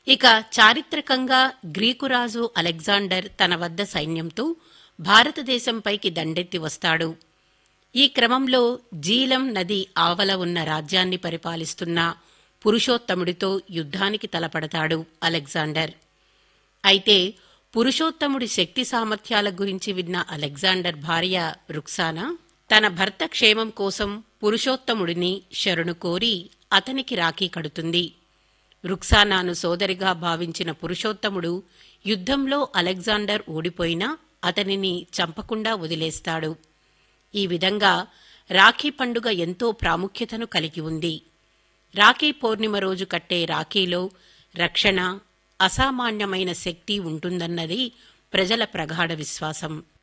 ఇక చారిత్రకంగా గ్రీకు రాజు అలెగ్జాండర్ తన వద్ద సైన్యంతో భారతదేశంపైకి దండెత్తి వస్తాడు ఈ క్రమంలో జీలం నది ఆవల ఉన్న రాజ్యాన్ని పరిపాలిస్తున్న పురుషోత్తముడితో యుద్ధానికి తలపడతాడు అలెగ్జాండర్ అయితే పురుషోత్తముడి శక్తి సామర్థ్యాల గురించి విన్న అలెగ్జాండర్ భార్య రుక్సానా తన భర్త క్షేమం కోసం పురుషోత్తముడిని శరణు కోరి అతనికి రాఖీ కడుతుంది రుక్సానాను సోదరిగా భావించిన పురుషోత్తముడు యుద్ధంలో అలెగ్జాండర్ ఓడిపోయినా అతనిని చంపకుండా వదిలేస్తాడు ఈ విధంగా రాఖీ పండుగ ఎంతో ప్రాముఖ్యతను కలిగి ఉంది రాఖీ పౌర్ణిమ రోజు కట్టే రాఖీలో రక్షణ అసామాన్యమైన శక్తి ఉంటుందన్నది ప్రజల ప్రగాఢ విశ్వాసం